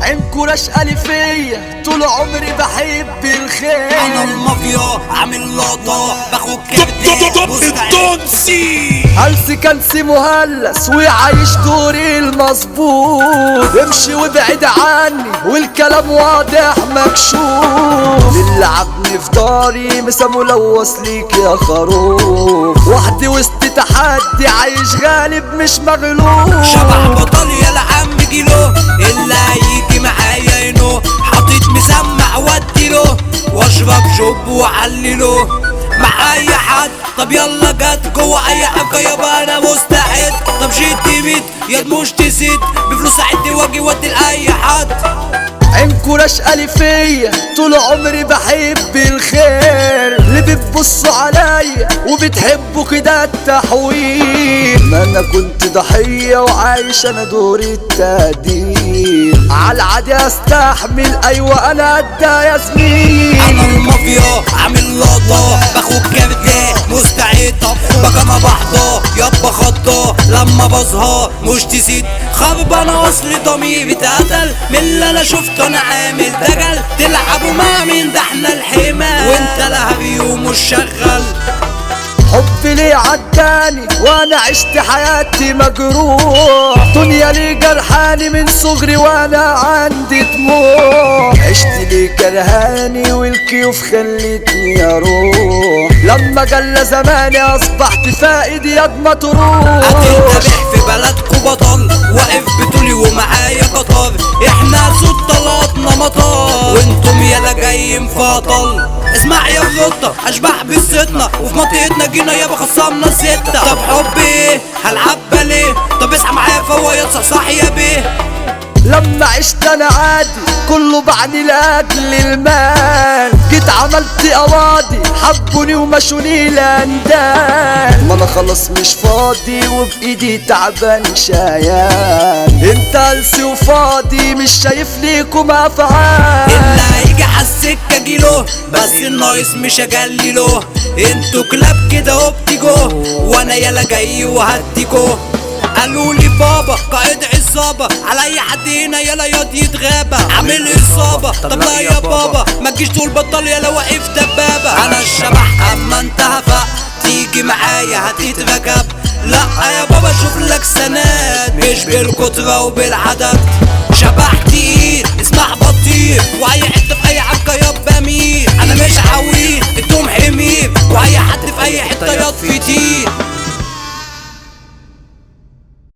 عينكو رشقة فيا طول عمري بحب الخير انا المافيا عامل لقطة باخد كبدة مستعد التونسي هلسي كنسي مهلس ويعيش دوري المظبوط امشي وابعد عني والكلام واضح مكشوف اللي عبني في داري مسا ملوث ليك يا خروف وحدي وسط تحدي عايش غالب مش مغلوب شبح بطل يا العم جيلو اللي هيجي معايا ينو حاطط مسمع واديله واشرب شوب وعلله مع اي حد طب يلا جت جوه اي حاجه يابا انا مستعد طب شد بيت يا مش تزيد بفلوس عدي واجي ودي لاي حد عينكو رشقة فيا طول عمري بحب الخير اللي بتبصوا عليا وبتحبوا كده التحويل ما انا كنت ضحية وعايش انا دور التقدير على العادي استحمل ايوه انا قد يا زميل انا المافيا عامل لقطة باخد كبدة مستعد بقى ما بحضى يابا خطة لما بظهر مش تزيد خرب انا اصلي ضميري اتقتل من اللي انا شفته انا عامل دجل تلعبوا مع مين ده احنا الحمى وانت لهبي ومش شغال حب ليه عداني وانا عشت حياتي مجروح دنيا ليه جرحاني من صغري وانا عندي دموع عشت ليه كرهاني والكيوف خلتني اروح لما جل زماني اصبحت فائد يد ما تروح هتنتبه في بلدكوا بطل واقف بطولي ومعايا قطر احنا صوت طلعتنا مطر وانتم يالا جايين فطل اسمع يا الرطة اشبح بستنا وفي منطقتنا جينا يابا خصمنا ستة طب حب ايه هلعب باليه طب اصحى معايا فوايا صح يا بيه لما عشت انا عادي كله بعني لاجل المال جيت عملت قواضي حبوني ومشوني لاندال ما انا خلاص مش فاضي وبايدي تعبان شايان انت قلسي وفاضي مش شايف ليكم افعال اللي هيجي عالسكة جيله بس الناقص مش اجلله انتوا كلاب كده وبتيجوا وانا يالا جاي وهديكوا قالوا لي بابا قائد عصابة على اي حد هنا يالا ياض يتغابى عامل اصابة طب لا يا بابا ما تجيش تقول بطل يالا واقف دبابة انا الشبح اما انت هفق تيجي معايا هتتركب لا يا بابا شوف لك سند مش بالكترة وبالعدد شبح تقيل اسمع بطير واي حته في اي عبكه يابا مين انا مش عويل انتم حمير واي حد في اي حته ياض في تير